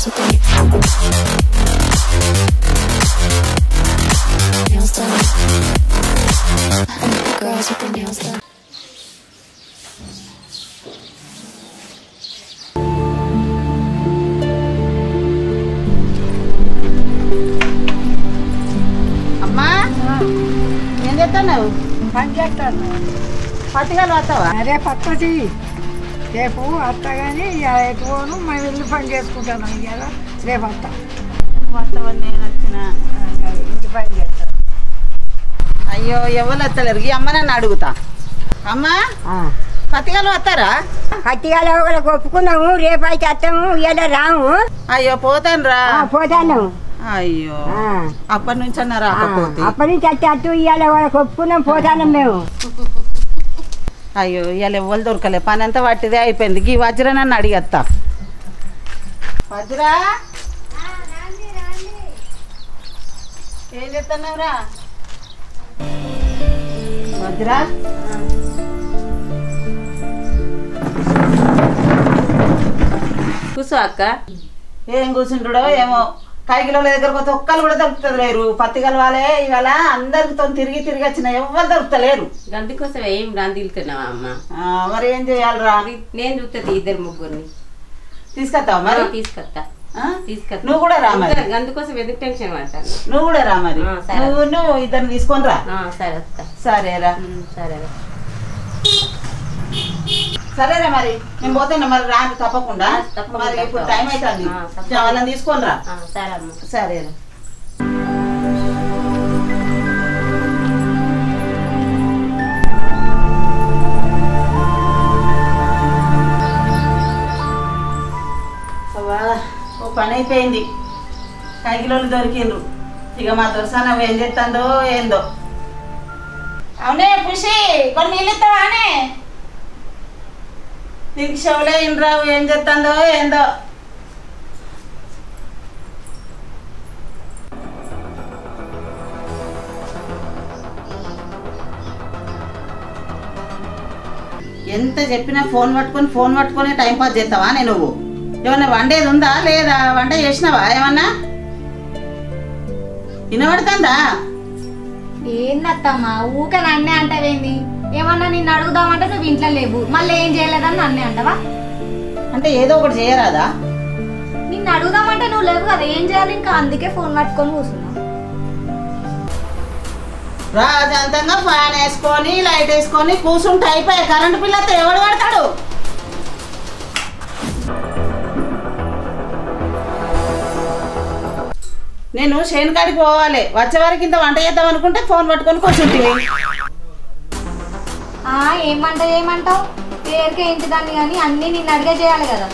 girls with their nails done. I like the girls with their nails done. అమ్మా ఏం చేస్తున్నావు పని చేస్తాను పత్తికాలు వస్తావా అదే పక్కటి రేపు వస్తా కానీ ఎటు పోను మేము ఇల్లు పని చేసుకుంటాను ఇవాళ రేపు వస్తా వస్తావని నేను వచ్చిన ఇంటి పని చేస్తాను అయ్యో ఎవరు వస్తలేరు ఈ అమ్మ నన్ను అడుగుతా అమ్మా పత్తికాలు వస్తారా పట్టిగాల ఒకరికి ఒప్పుకున్నాము రేపు అయితే వస్తాము ఇవాళ రాము అయ్యో పోతాను రా ఆ, పోతాను అయ్యో ఆ, అప్పటి నుంచి అన్నా ఆ, రాకపోతే అప్పటి నుంచి అట్టు అట్టు ఇవాళ వాళ్ళకి ఒప్పుకున్నాం పోతాను మేము అయ్యో ఇవాళ ఎవ్వరు దొరకలే పని అంతా పట్టిదే అయిపోయింది ఈ వజ్ర నన్ను అడిగత్తా వజ్రా ఏం చెప్తున్నావురా వజ్రా కూర్చో అక్క ఏం కూర్చుంటాడో ఏమో కాయకిలోల దగ్గరకు పోతే ఒక్కరు కూడా దొరుకుతుంది లేరు పత్తి కలవాలే ఇవాళ అందరితో తిరిగి తిరిగి వచ్చిన ఎవ్వరు దొరుకుతలేరు అందుకోసం ఏం రాని తిరుగుతున్నావా అమ్మ ఆ, మరి ఏం చేయాలిరా మరి నేను చూస్తుంది ఇద్దరు ముగ్గురిని తీసుకొస్తావు మరి తీసుకొస్తా ఆ? తీసుకొస్తా నువ్వు కూడా రా మరి ఇద్దరు- అందుకోసం ఎందుకు టెన్షన్ పడతాను నువ్వు కూడా రా మరి ఆ, సరే. నువ్వు నువ్వు ఇద్దరిని తీసుకొని రా ఆ, సరే వస్తా సరేరా ఉమ్, సరే సరేరా మరి నేను పోతాను మరి రాను తప్పకుండా ఆ, తప్పకుండా మరి ఇప్పుడు వస్తావా? టైం అవుతుంది ఆ, తప్పకుండా. వాళ్ళని తీసుకొని రా ఆ, సరే అమ్మ సరేరా అవ్వా, ఓ పని అయిపోయింది కైకిలోళ్ళు దొరికిండ్రు ఇక మా దొరసాన ఏం చేస్తుందో ఏందో అవునే ఖుషి కొన్ని నీళ్ళు ఇస్తావానే నీకు షవులే ఇంద్రావు ఏం చేస్తుందో ఏందో ఎంత చెప్పినా ఫోన్ పట్టుకొని ఫోన్ పట్టుకొని టైం పాస్ చేస్తావా నేను నువ్వు ఏమన్నా వండేది ఉందా లేదా వంట చేసినావా ఏమన్నా వినబడుతుందా ఏందత్తమ్మా ఊకే నన్నే అంటావేంది ఏమన్నా నిన్ను అడుగుదామంటే నువ్వు ఇంట్లో లేవు మళ్ళీ ఏం చేయలేదని నన్నే అంటావా అంటే ఏదో ఒకటి చేయరాదా నిన్ను అడుగుదామంటే నువ్వు లేవు కదా ఏం చేయాలి ఇంకా అందుకే ఫోన్ పట్టుకొని కూర్చున్నా రాజంతంగా ఫ్యాన్ వేసుకొని లైట్ వేసుకొని కూర్చుంటే అయిపోయాయి కరెంటు పిల్లతో ఎవడు పడతాడు నేను శేనుకాడికి పోవాలి వచ్చే వరకు ఇంత వంట చేద్దాం అనుకుంటే ఫోన్ పట్టుకొని కూర్చుంటుంది ఆ ఏమంట ఏమంటావు పేరుకే ఇంటి దాన్ని కానీ అన్నీ నిన్ను అడిగే చేయాలి కదా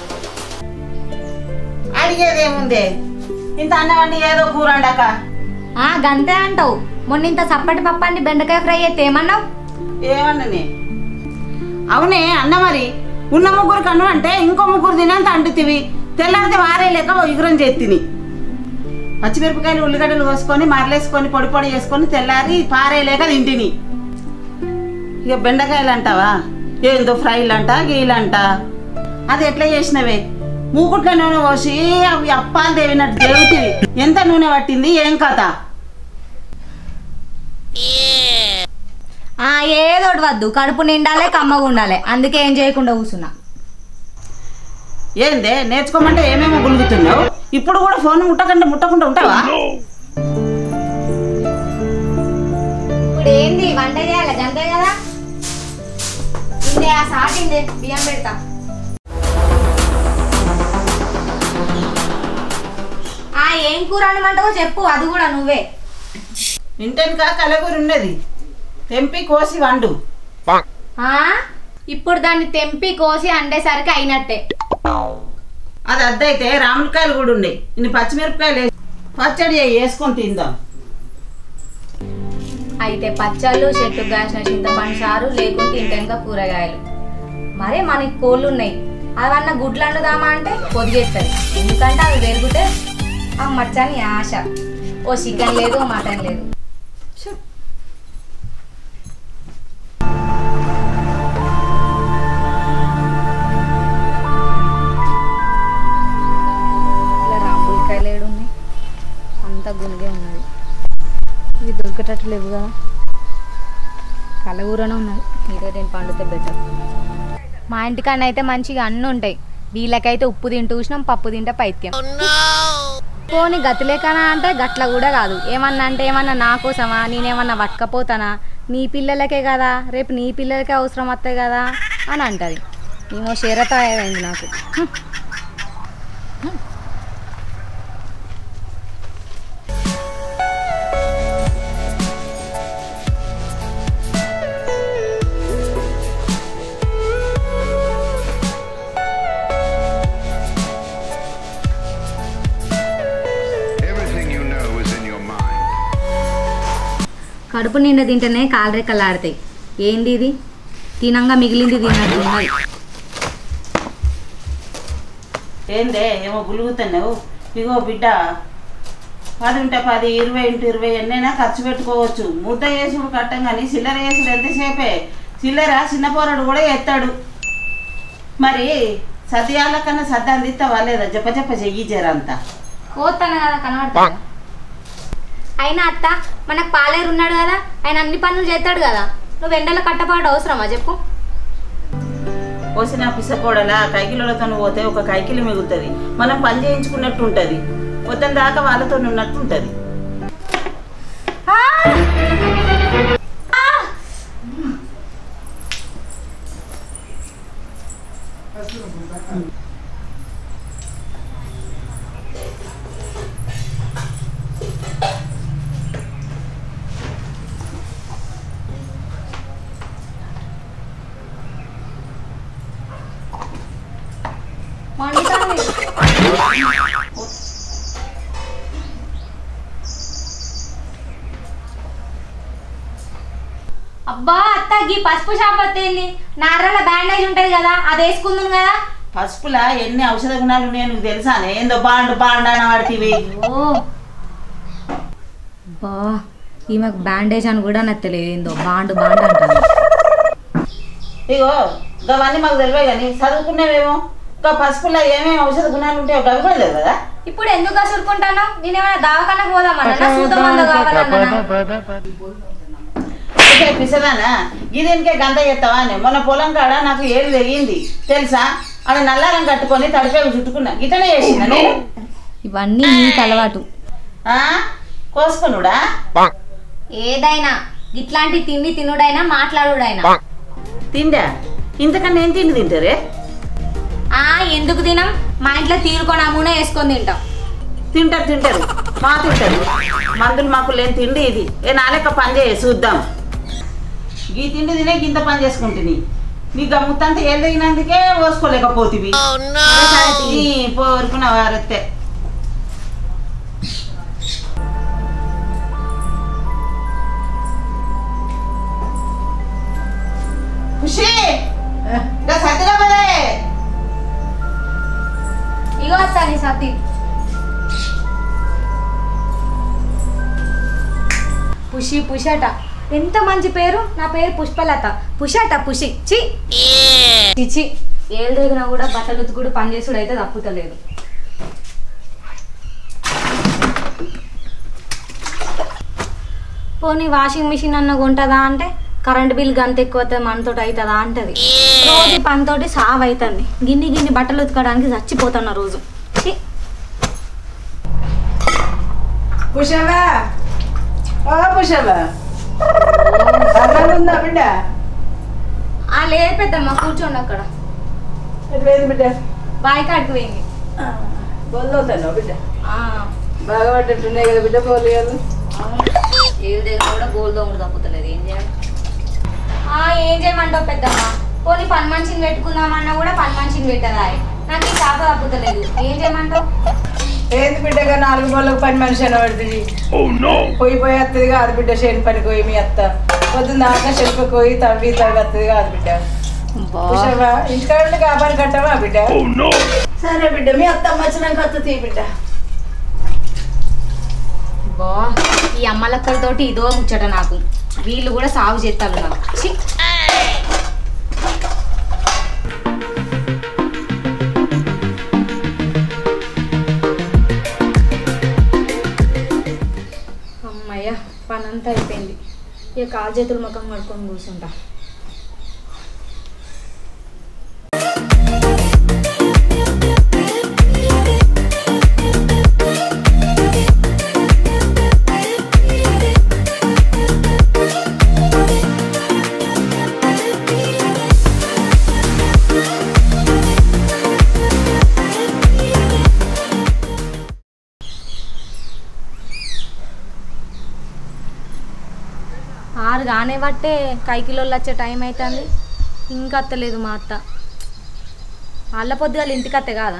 అడిగేది ఏముంది ఇంత అన్నవన్నీ ఏదో కూర వండాక ఆ గంతే అంటావు మొన్న ఇంత సప్పటి పప్పండి బెండకాయ ఫ్రై అయితే ఏమన్నావు ఏమన్నని అవునే అన్న మరి ఉన్న ముగ్గురు కన్ను అంటే ఇంకో ముగ్గురు తినంత అంటుతివి తెల్లారితే వారే లేక ఎగురం చేతిని పచ్చిమిరపకాయలు ఉల్లిగడ్డలు కోసుకొని మరలేసుకొని పొడి పొడి చేసుకొని తెల్లారి పారేయలేక తింటిని ఇక బెండకాయలు అంటావా ఏందో ఫ్రైలు అంట గీలంట అది ఎట్లా చేసినవే మూకుట్ల నూనె పోసి అవి అప్పాలు దేవినట్టు దేవుతివి ఎంత నూనె పట్టింది ఏం కథ ఆ ఏదోటి వద్దు కడుపు నిండాలే కమ్మగా ఉండాలి అందుకే ఏం చేయకుండా కూర్చున్నా ఏందే నేర్చుకోమంటే ఏమేమో గులుగుతున్నావు ఇప్పుడు కూడా ఫోన్ ముట్టకుండా ముట్టకుండా ఉంటావా ఇప్పుడు ఏంది వంట చేయాలి గంతే కదా ఇందే ఆ సాటిందే బియ్యం పెడతా ఆ ఏం కూర అనమంటావో చెప్పు అది కూడా నువ్వే ఇంటెనక కలగూరి ఉన్నది తెంపి కోసి వండు ఆ ఇప్పుడు దాన్ని తెంపి కోసి అండేసరికి అయినట్టే అది అద్దయితే రాములకాయలు కూడా ఉన్నాయి ఇన్ని పచ్చిమిరపకాయలు వేసి పచ్చడి చేయి, వేసుకొని తిందాం అయితే పచ్చళ్ళు చెట్టు కాసిన చింతపండు సారు లేకుంటే ఇంటెనక కూరగాయలు మరే మనకి కోళ్ళు ఉన్నాయి అవన్న గుడ్లు వండుదామా అంటే పొదిగేస్తుంది ఎందుకంటే అవి పెరిగితే అమ్మచ్చని ఆశ ఓ చికెన్ లేదు ఓ మటన్ లేదు పండేటట్టు లేవు కదా కలగూరనే ఉన్నది ఇదే నేను పండితే బెటర్ మా ఇంటికన్నా అయితే మంచిగా అన్నీ ఉంటాయి వీళ్ళకైతే ఉప్పు తింటూ చూసినాం పప్పు తింటే పైత్యం పోనీ గతిలేకనా అంటే గట్ల కూడా కాదు ఏమన్నా అంటే ఏమన్నా నా కోసమా నేనేమన్నా పట్టుకపోతానా నీ పిల్లలకే కదా రేపు నీ పిల్లలకే అవసరం వస్తాయి కదా అని అంటది ఏమో షేరత అయింది నాకు హ్మ్. Everything you know is in your mind. కడుపు నిండా తింటేనే కాలరెక్కలాడతాయి ఏంది ఇది తినంగా మిగిలింది తిన్నట్టు ఉన్నది ఏందే ఏమో గులుగుతున్నావు ఇగో బిడ్డ పది ఉంటే పది ఇరవై ఇంటూ ఇరవై ఎన్నైనా ఖర్చు పెట్టుకోవచ్చు ముద్ద వేసుడు కట్టం కానీ చిల్లర వేసుడు ఎంతసేపే చిల్లర చిన్న పోరడు కూడా ఎత్తాడు మరి సద్యాల కన్నా సద్ద అందిస్తావా లేదా జప జప చెయ్యి జరంతా కోస్తాను కదా కనబడతా అయినా అత్త మనకు పాలేరు ఉన్నాడు కదా ఆయన అన్ని పనులు చేస్తాడు కదా నువ్వు ఎండలో కట్టపాటు అవసరమా చెప్పు పోసిన పిసకోడలా కైకిలతో పోతే ఒక కైకిలి మిగులుతుంది మనం పని చేయించుకున్నట్టు ఉంటుంది పొద్దున దాకా వాళ్ళతో ఉన్నట్టు ఉంటుంది మండుతాంది. అబ్బా అత్త గీ పసుపు షాప్ వస్తేంది నార్రల బ్యాండేజ్ ఉంటది కదా అది వేసుకుందాం కదా పసుపులా ఎన్ని ఔషధ గుణాలు ఉన్నాయో నీకు తెలుసానే ఏందో బాండు బాండు అని వాడితివి ఓ బా ఈమెకు బ్యాండేజ్ అని కూడా నాకు తెలియదు ఏందో బాండు బాండు అంటాను ఇగో అవన్నీ మాకు తెలివే కానీ చదువుకునేవేమో ఇంకా పసుపులో ఏమేమి ఔషధ గుణాలు ఉంటాయో అవి కూడా తెలియదు కదా ఇప్పుడు ఎందుకు అసురుకుంటాను నేనేమైనా దావకాలకు పోదామన్నా సూదమంద కావాలన్నా ఇదే పిసదానా గిదీనికే గంత చేస్తావా అని మొన్న పొలం కాడ నాకు ఏళ్ళు తెగింది తెలుసా ఆడ నల్లారం కట్టుకొని తడిపేవి చుట్టుకున్నా గిటనే చేసిందా నేను ఇవన్నీ నీకు అలవాటు ఆ? కోసుకునుడా ఏదైనా ఇట్లాంటి తిండి తినుడైనా మాట్లాడుడైనా తిండా ఇంతకన్నా ఏం తిండి తింటారే ఆ ఎందుకు తినం మా ఇంట్లో తీరుకొని అమ్మునే వేసుకొని తింటాం తింటారు తింటారు మా తింటారు మందులు మాకు లేని తిండి ఇది ఏ నాలెక్క పని చేయ చూద్దాం ఈ తిండి తినే గింత పని చేసుకుంటుంది నీ గమ్ముతంత ఏం తగినందుకే పోసుకోలేకపోతివి ఈ పోరుకున్న వారెత్తే ఖుషి ఇంకా సత్తిగా పదే ఇగో వస్తా నీ సతీ పుషి పుషట ఎంత మంచి పేరు నా పేరు పుష్పలత పుషట పుషి చి చిచి ఏళ్ళు దిగినా కూడా బట్టలు ఉతుకుడు పని చేసుడు అయితే తప్పుతలేదు పోనీ వాషింగ్ మిషన్ అన్న కొంటదా అంటే కరెంట్ బిల్ గంత ఎక్కువ అవుతుంది మనతో అవుతుందా అంటది రోజు పనితోటి సావ్ అవుతుంది గిన్ని గిన్ని బట్టలు ఉతకడానికి చచ్చిపోతున్నా రోజు ఛీ. పుషవా ఓ పుషవా అన్నం ఉందా బిడ్డ ఆ లేదు పెద్దమ్మ కూర్చోండి అక్కడ ఎటు పోయింది బిడ్డ బాయ్ కాడికి పోయింది బొల్లుతాను బిడ్డ ఆ, బాగా పడ్డట్టున్నాయి కదా బిడ్డ పోలియాలు ఏడు దగ్గర కూడా గోల్ దొంగడు తప్పుతలేదు ఏం చేయాలి ఆ, ఏం చేయమంటావు పెద్దమ్మ పోనీ పని మనిషిని పెట్టుకుందామన్నా కూడా పని మనిషిని పెట్టదా నాకు ఈ చేప తప్పుతలేదు ఏం చేయమంటావు ఏంది బిడ్డగా నాలుగు బోళ్ళకు పని మనిషి అని పడుతుంది పోయి పోయి వస్తుంది కాదు బిడ్డ చేను పని పోయి మీ అత్త పొద్దున్న దాకా చెరుకు పోయి తవ్వి తవ్వి వస్తుంది కాదు బిడ్డ పుషవా ఇంటికాడ ఉండి కాపాడి కట్టవా బిడ్డ సరే బిడ్డ మీ అత్తమ్మ వచ్చినాక వస్తుంది బిడ్డ బా ఈ అమ్మలక్కలతోటి ఇదో ముచ్చట నాకు వీళ్ళు కూడా సాగు చేస్తారు నాకు ఛీ. అమ్మయ్య పనంతా అయిపోయింది ఇక కాలు చేతులు ముఖం కడుక్కొని కూర్చుంటా ఆరు కానే బట్టే కైకిలోళ్ళు వచ్చే టైం అవుతుంది ఇంకా అత్తలేదు మా అత్త వాళ్ళ పొద్దుగాల ఇంటికి అత్తే కాదా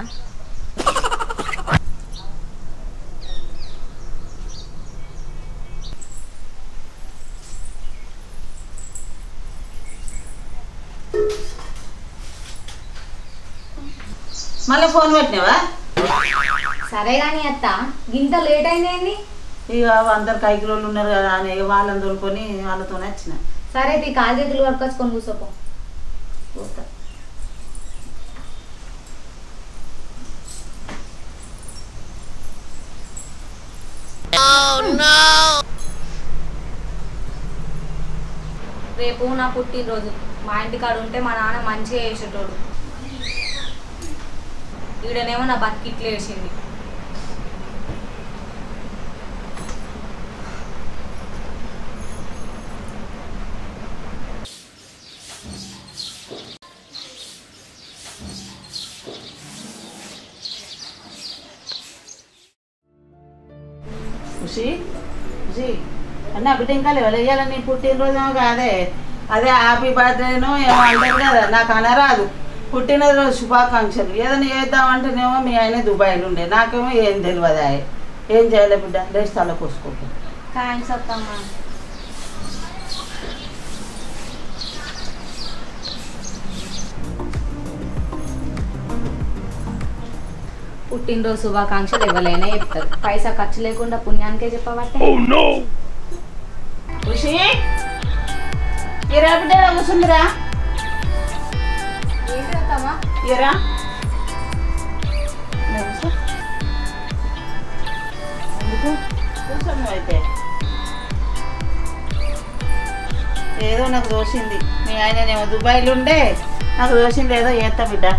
మళ్ళీ ఫోన్ పెట్టినావా సరే కానీ అత్త ఇంత లేట్ అయిందేంది ఇక అందరు కైకిలోళ్ళు ఉన్నారు కదా అని ఇక వాళ్ళని తోలుకొని వాళ్ళతోనే వచ్చిన సరే తీ కాలు చేతులు కడుకొచ్చుకొని కూర్చోపో పోతా రేపు నా పుట్టినరోజు మా ఇంటికాడ ఉంటే మా నాన్న మంచిగా వేసేటోడు ఈడనేమో నా బతికిట్లు వేసింది ఖుషి ఖుషి అన్న బిడ్డ ఇంకా లేవలేయాల నీ పుట్టినరోజు కాదే అదే హ్యాపీ బర్త్డేనో ఏమో అంటారు కదా నాకు అనరాదు పుట్టినరోజు శుభాకాంక్షలు ఏదైనా చేద్దామంటేనేమో మీ ఆయన దుబాయ్లో ఉండే నాకేమో ఏం తెలియదు ఆయ్. ఏం చేయలే బిడ్డ లేచి తల కోసుకోకు థ్యాంక్స్ అత్తమ్మా పుట్టినరోజు శుభాకాంక్షలు ఇవ్వలేనే చెప్తారు పైసా ఖర్చు లేకుండా పుణ్యానికే చెప్పబట్టే ఖుషి ఇరా బిడ్డ ఈడ కూర్చుందిరా ఏంటి అత్తమ్మా ఇరా ఈడ కూర్చో. ఎందుకు కూర్చోను అయితే ఏదో నాకు దోషింది మీ ఆయననేమో దుబాయ్లో ఉండే నాకు దోషింది ఏదో చేస్తా బిడ్డ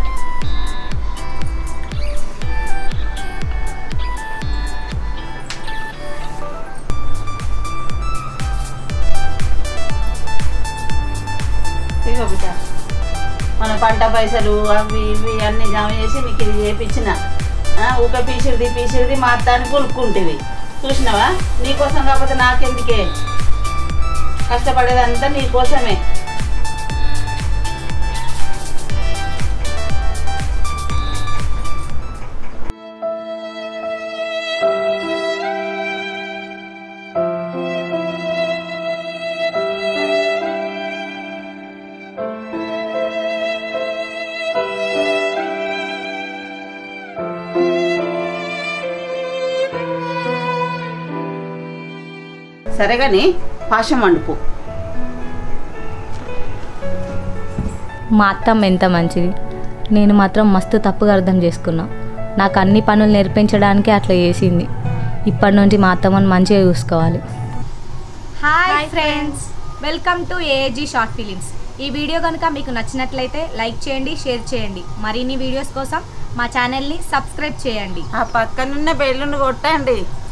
ఇగో బిడ్డ మన పంట పైసలు అవి ఇవి అన్ని జమ చేసి మీకు ఇది చేపించిన ఊక పీసిరిది పీసిరిది మా అత్తాన్ని కొనుక్కుంటేవి చూసినావా నీకోసం కాకపోతే నాకెందుకే కష్టపడేదంతా నీకోసమే సరే కానీ పాశం వండుకో మా అత్తమ్మ ఎంత మంచిది నేను మాత్రం మస్తు తప్పుగా అర్థం చేసుకున్నా నాకు అన్ని పనులు నేర్పించడానికి అట్లా చేసింది ఇప్పటి నుంచి మా అత్తమ్మని మంచిగా చూసుకోవాలి hi friends welcome to A G short films ఈ వీడియో కనుక మీకు నచ్చినట్లయితే లైక్ చేయండి షేర్ చేయండి మరిన్ని వీడియోస్ కోసం మా ఛానల్ని సబ్స్క్రైబ్ చేయండి ఆ పక్కనున్న బెల్లుని కొట్టండి